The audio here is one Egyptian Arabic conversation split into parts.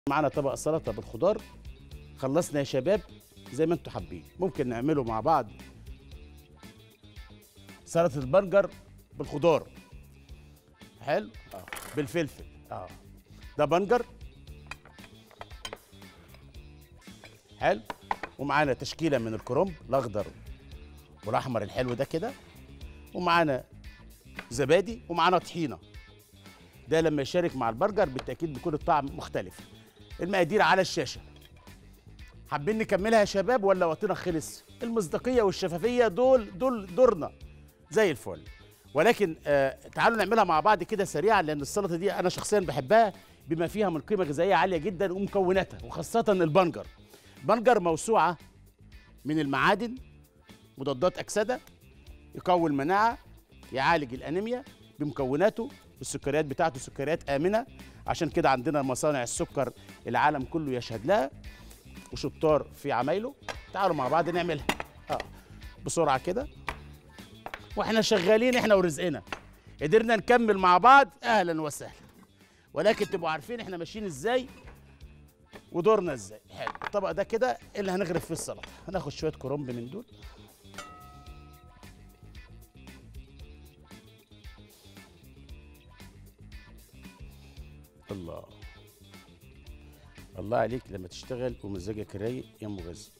معانا طبق سلطه بالخضار خلصنا يا شباب زي ما انتم حابين ممكن نعمله مع بعض سلطه البرجر بالخضار حلو اه بالفلفل اه ده بنجر حلو ومعانا تشكيله من الكرنب الاخضر والاحمر الحلو ده كده ومعانا زبادي ومعانا طحينه ده لما يشارك مع البرجر بالتاكيد بيكون الطعم مختلف المقادير على الشاشه حابين نكملها يا شباب ولا وقتنا خلص المصداقيه والشفافيه دول دول دورنا زي الفل ولكن آه تعالوا نعملها مع بعض كده سريعا لان السلطه دي انا شخصيا بحبها بما فيها من قيمه غذائيه عاليه جدا ومكوناتها وخاصه البنجر بنجر موسوعه من المعادن مضادات اكسده يقوي المناعه يعالج الانيميا بمكوناته السكريات بتاعته سكريات امنه عشان كده عندنا مصانع السكر العالم كله يشهد لها وشطار في عمايله تعالوا مع بعض نعملها اه بسرعه كده واحنا شغالين احنا ورزقنا قدرنا نكمل مع بعض اهلا وسهلا ولكن تبقوا عارفين احنا ماشيين ازاي ودورنا ازاي حلو الطبق ده كده اللي هنغرف فيه السلطه هناخد شويه كرنب من دول الله الله عليك لما تشتغل ومزاجك رايق يا مغذي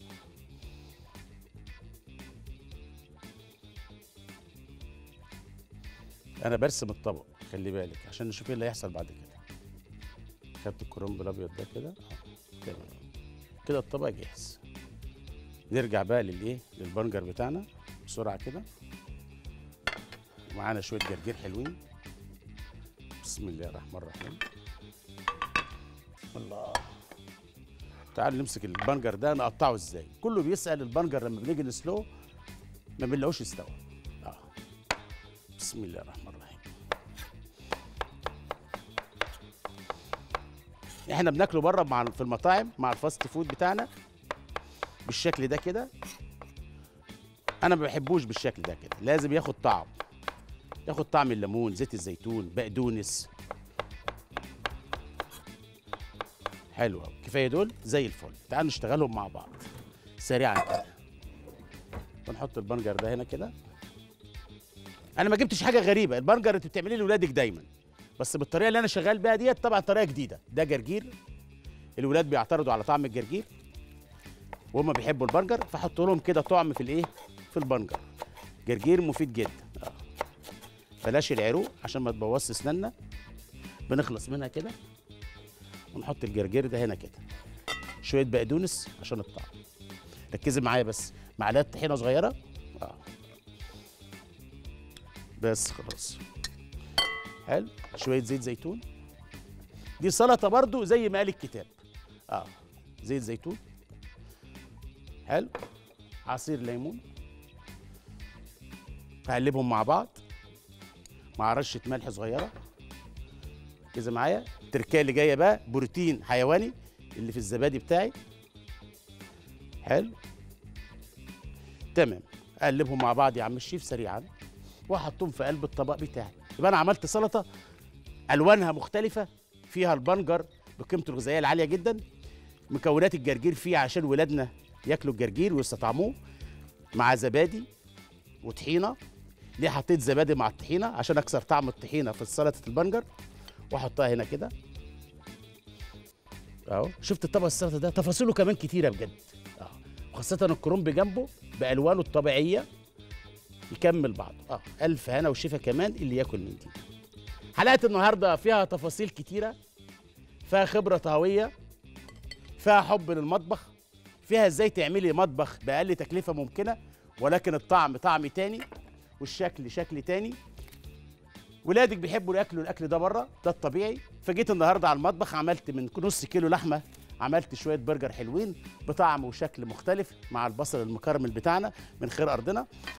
انا برسم الطبق خلي بالك عشان نشوف ايه اللي هيحصل بعد كده خدت الكرنب الابيض ده كده آه، تمام كده الطبق جاهز نرجع بقى للايه للبنجر بتاعنا بسرعه كده ومعانا شويه جرجير حلوين بسم الله الرحمن الرحيم الله تعال نمسك البنجر ده نقطعه ازاي كله بيسال البنجر لما بنيجي نسلوه ما بنلاقوش يستوى اه بسم الله الرحمن الرحيم احنا بناكله بره مع في المطاعم مع الفاست فود بتاعنا بالشكل ده كده انا ما بحبوش بالشكل ده كده لازم ياخد طعم ياخد طعم الليمون زيت الزيتون بقدونس حلو أوي. كفايه دول زي الفل تعالوا نشتغلهم مع بعض سريعا كده ونحط البنجر ده هنا كده انا ما جبتش حاجه غريبه البنجر انت بتعمليه لاولادك دايما بس بالطريقه اللي انا شغال بيها ديت طبعا طريقه جديده ده جرجير الولاد بيعترضوا على طعم الجرجير وهم بيحبوا البنجر فحط لهم كده طعم في الايه في البنجر جرجير مفيد جدا آه. بلاش العروق عشان ما تبوظش اسناننا بنخلص منها كده ونحط الجرجير ده هنا كده شويه بقدونس عشان الطعم ركزي معايا بس معلقه طحينه صغيره اه بس خلاص حلو شويه زيت زيتون دي سلطه برضو زي ما قال الكتاب اه زيت زيتون حلو عصير ليمون هقلبهم مع بعض مع رشه ملح صغيره كده معايا التركيه اللي جايه بقى بروتين حيواني اللي في الزبادي بتاعي حلو تمام اقلبهم مع بعض يا عم الشيف سريعا واحطهم في قلب الطبق بتاعي يبقى انا عملت سلطه الوانها مختلفه فيها البنجر بقيمته الغذائيه العاليه جدا مكونات الجرجير فيه عشان ولادنا ياكلوا الجرجير ويستطعموه مع زبادي وطحينه ليه حطيت زبادي مع الطحينه عشان اكسر طعم الطحينه في سلطه البنجر واحطها هنا كده اهو شفت الطبق السلطه ده تفاصيله كمان كتيره بجد اه وخاصه الكرنب جنبه بالوانه الطبيعيه يكمل بعض اه الف هنا وشفا كمان اللي ياكل من دي حلقه النهارده فيها تفاصيل كتيره فيها خبره طهويه فيها حب للمطبخ فيها ازاي تعملي مطبخ باقل تكلفه ممكنه ولكن الطعم طعم تاني والشكل شكل تاني ولادك بيحبوا ياكلوا الاكل ده بره ده الطبيعي فجيت النهارده على المطبخ عملت من نص كيلو لحمه عملت شويه برجر حلوين بطعم وشكل مختلف مع البصل المكرمل بتاعنا من خير ارضنا